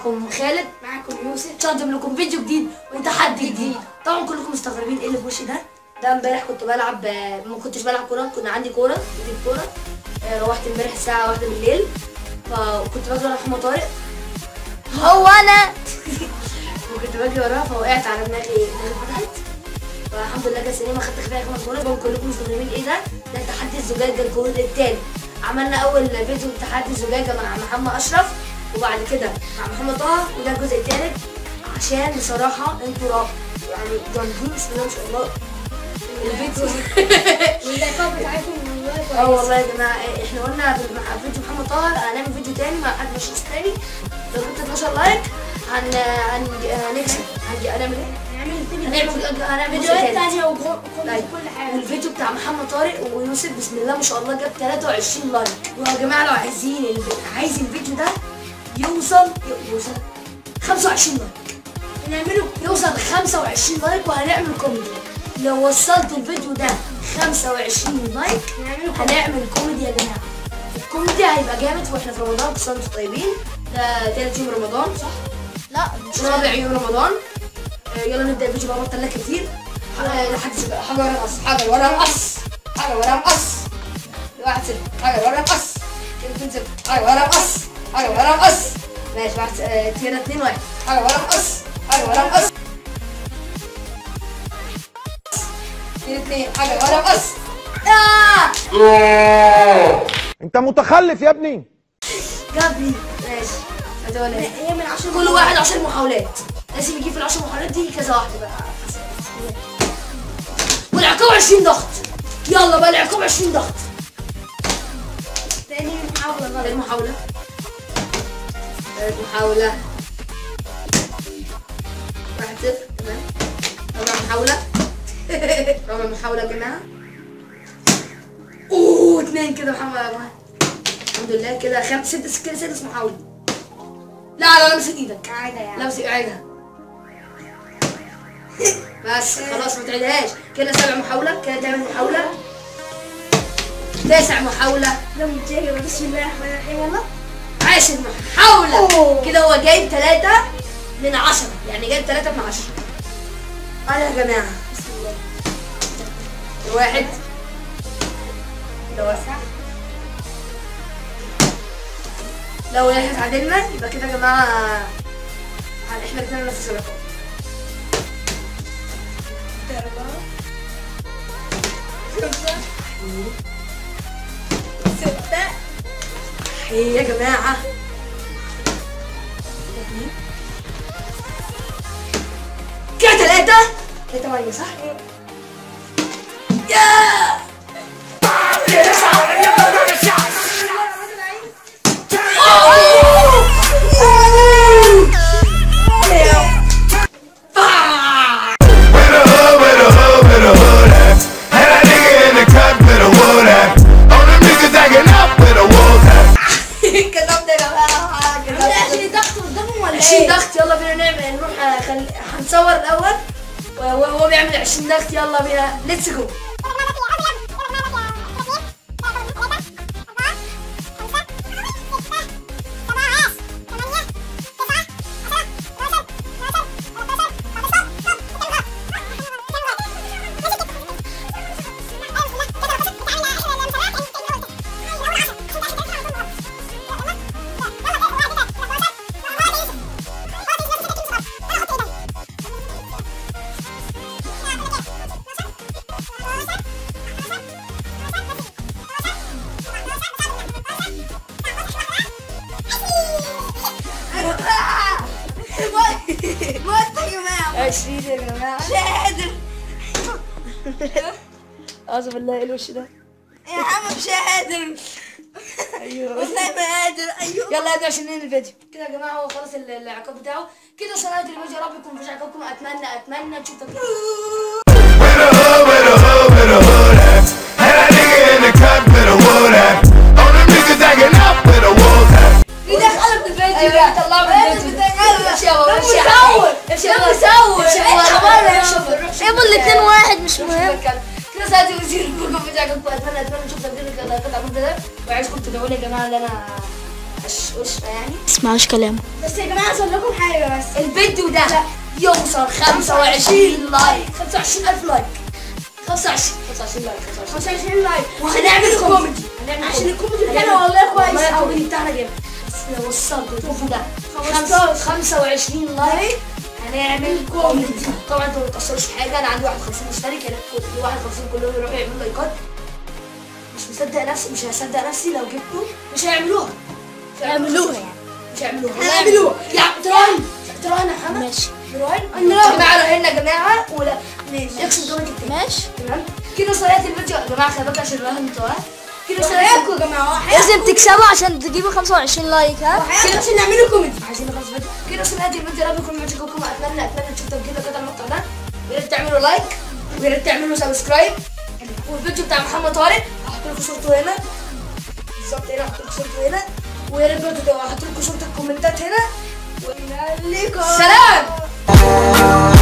معكم خالد معاكم يوسف تقدم لكم فيديو جديد وتحدي جديد طبعا كلكم مستغربين ايه اللي في وشي ده ده امبارح كنت بلعب ما كنتش بلعب كوره كنا عندي كوره بجيب كوره آه، روحت امبارح الساعه واحدة بالليل فكنت بجري ورا محمد طارق هو انا وكنت بجري وراه فوقعت على دماغي دماغي فتحت فالحمد لله جت سليمه خدت كفايه خمس مرات طبعا كلكم مستغربين ايه ده ده تحدي الزجاجه الجزء التاني عملنا اول فيديو تحدي الزجاجه مع محمد اشرف وبعد كده مع محمد طه وده الجزء التالت عشان بصراحه انتوا راح يعني جامدين بسم الله ما شاء الله الفيديو واللايكات بتاعتكم والله اه والله يا جماعه إيه، احنا قلنا في مع فيديو محمد طه هنعمل فيديو تاني مع حد مش تاني لو جبت 12 لايك هن هن هنكسب هنجي- هنعمل ايه؟ هنعمل فيديو هنعمل هنعمل جزء فيديوهات تاني تانية وكل طيب. كل حاجة والفيديو بتاع محمد طارق ويوسف بسم الله ما شاء الله جاب 23 لايك ويا جماعه لو عايزين الف- عايز الفيديو ده يوصل يوصل 25 لايك نعمله يوصل 25 لايك وهنعمل كوميدي لو وصلت الفيديو ده 25 لايك نعمله هنعمل كوميدي يا جماعه الكوميدي هيبقى جامد واحنا في رمضان كل سنه وانتم طيبين ده تالت يوم رمضان صح؟ لا مش رابع يوم رمضان آه، يلا نبدا الفيديو بقى بطل لك كتير آه، لحد سبقى. حاجه ورا مقص حاجه ورا مقص حاجه ورا مقص واحد صفر حاجه ورا مقص كده اتنين صفر حاجه ورا مقص حاجه ورا مقص ماشي واحد آه، كده اتنين واحد حاجه ورا مقص حاجه ورا مقص اتنين اتنين حاجه ورا مقص آه! انت متخلف يا ابني جابني ماشي هتقول ايه هي من عشر كل واحد عشر محاولات لازم يجيب في العشر محاولات دي كذا واحده بقى والعقاب 20 ضغط يلا بقى العقاب 20 ضغط تاني محاولة غلط ثالث محاولة ثالث محاولة واحد صفر تمام رابع محاولة رابع محاولة يا جماعة اوه اتنين كده محمد أبو الحمد لله كده خمس ست كده سادس محاولة لا لا لمس ايدك عادة يعني لمس اعيدها بس خلاص ما تعيدهاش كده سبع محاولة كده تعمل محاولة تاسع محاولة ده متجاهي بسم الله الرحمن الرحيم يلا عاشر محاولة أوه. كده هو جايب ثلاثة من عشرة يعني جايب ثلاثة من عشرة أنا يا جماعة بسم الله ده واحد ده واحد لو احنا اتعادلنا يبقى كده يا جماعة هن- احنا الاثنين نفس الرقم أربعة خمسة ستة ايه يا جماعة كده ثلاثة كده ثمانية صح؟ يا With a hood, with a hood, with a hood at. And that nigga in the cut with a wood at. All them niggas acting up with a wolf at. كتبت يا جماعة عامل كتبت عشان ضغط قدامهم ولا 20 ايه؟ ضغط يلا بينا نعمل نروح آه، خل... هنصور الاول وهو وهو بيعمل 20 ضغط يلا بينا ليتس جو موت يا جماعة 20 يا جماعة مش قادر اعوذ بالله ايه الوش ده يا عم مش قادر ايوه والله ما قادر ايوه يلا هاتوا عشان ننهي الفيديو كده يا جماعه هو خلص ال- العقاب بتاعه كده وصلنا الفيديو يا رب يكون مفيش عقابكم اتمنى اتمنى نشوف تقييم With a hood, with a hood, with a hood at. And that nigga in the cut with a wood at. All them niggas acting up with a wolf at. بيدخلوا في الفيديو ايوه طلعوا من ايوه الفيديو بيدخلوا. امشي يا بابا ده امشي يا مصور. حبيبي. امشي ده يا بابا مصور. امشي يا اطلع بابا بره. روح شوف روح شوف يبقوا الاتنين واحد مش روح شوف مهم المكان. كده ساعات يصير لكم فيديو عجبكم اتمنى اتمنى نشوف تقدير القطع ده وعايزكم تدعوا لي يا جماعه ان انا قش- قشطه يعني تسمعوش كلامه بس يا جماعه اقول لكم حاجه بس الفيديو ده يوصل 25 لايك 25000 لايك 25 25 لايك 25 25 لايك وهنعمل كوميدي هنعمل عشان الكوميدي هنعمل- بتاعنا والله كويس والله أوي. الكوميدي بتاعنا جامد بس لو وصلت الفيديو ده 15. 25 لايك هنعمل كوميدي طبعا انتوا ما تاثروش في حاجه انا عندي 51 مشترك يا ريت كل 51 كلهم يروحوا يعملوا لايكات مش مصدق نفسي مش هصدق نفسي لو جبته مش هيعملوها مش اعملوها يعني مش هيعملوها هنعملوها. يا تراهن تراهن يا محمد ماشي تراهن يا جماعه راهنا يا جماعه ولا ماشي اقسم كوميدي بتاعي ماشي تمام كده صلاة الفيديو يا جماعه خلي بالكم عشان الراهن بتوعها كده صلاة وحياتكم يا جماعه لازم تكسبوا عشان تجيبوا 25 لايك ها وحياتكم عشان نعملوا كوميدي عايزين نخلص فيديو كده صلاة الفيديو يا رب يكون معجبكم اتمنى اتمنى تشوفوا تسجيل كده المقطع ده ويا ريت تعملوا لايك ويا ريت تعملوا سبسكرايب والفيديو بتاع محمد طارق هحط لكم صورته هنا بالظبط هنا هحط لكم صورته هنا ويا ريت برضه احط لكم صورة الكومنتات هنا ليكم سلام